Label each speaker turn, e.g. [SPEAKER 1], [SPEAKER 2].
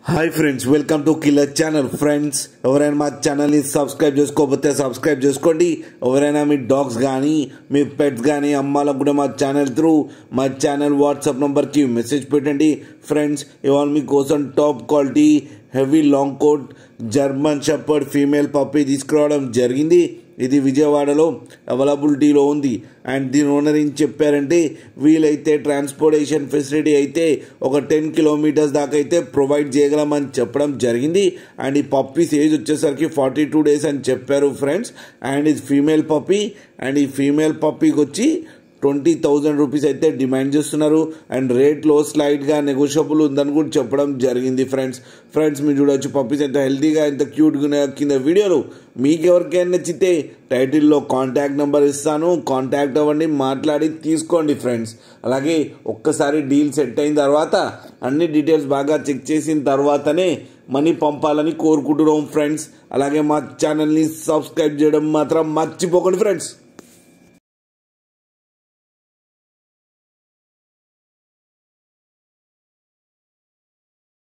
[SPEAKER 1] hi friends welcome to killer channel friends ఎవరైనా మా ఛానల్ని సబ్స్క్రైబ్ చేసుకోకపోతే సబ్స్క్రైబ్ చేసుకోండి ఎవరైనా మీ డాగ్స్ కానీ మీ పెట్స్ కానీ అమ్మాలనుకుంటే మా ఛానల్ త్రూ మా ఛానల్ వాట్సాప్ నెంబర్కి మెసేజ్ పెట్టండి ఫ్రెండ్స్ ఇవాళ మీకోసం top quality heavy long coat German shepherd female puppy తీసుకురావడం జరిగింది ఇది విజయవాడలో అవైలబిలిటీలో ఉంది అండ్ దీని ఓనర్ ఏం చెప్పారంటే వీలైతే ట్రాన్స్పోర్టేషన్ ఫెసిలిటీ అయితే ఒక టెన్ కిలోమీటర్స్ దాకా అయితే ప్రొవైడ్ చేయగలమని చెప్పడం జరిగింది అండ్ ఈ పప్పీస్ ఏజ్ వచ్చేసరికి ఫార్టీ టూ డేస్ అని చెప్పారు ఫ్రెండ్స్ అండ్ ఇది ఫీమేల్ పప్పీ అండ్ ఈ ఫీమేల్ పప్పీకి వచ్చి ట్వంటీ థౌజండ్ రూపీస్ అయితే డిమాండ్ చేస్తున్నారు అండ్ రేట్లో స్లైడ్గా నెగోషియబుల్ ఉందని కూడా చెప్పడం జరిగింది ఫ్రెండ్స్ ఫ్రెండ్స్ మీరు చూడొచ్చు పప్పీస్ ఎంత హెల్తీగా ఎంత క్యూట్గా కింద వీడియోలు మీకు ఎవరికైనా నచ్చితే టైటిల్లో కాంటాక్ట్ నెంబర్ ఇస్తాను కాంటాక్ట్ అవ్వండి మాట్లాడి తీసుకోండి ఫ్రెండ్స్ అలాగే ఒక్కసారి డీల్ సెట్ అయిన తర్వాత అన్ని డీటెయిల్స్ బాగా చెక్ చేసిన తర్వాతనే మనీ పంపాలని కోరుకుంటున్నాం ఫ్రెండ్స్ అలాగే మా ఛానల్ని సబ్స్క్రైబ్ చేయడం మాత్రం మర్చిపోకండి ఫ్రెండ్స్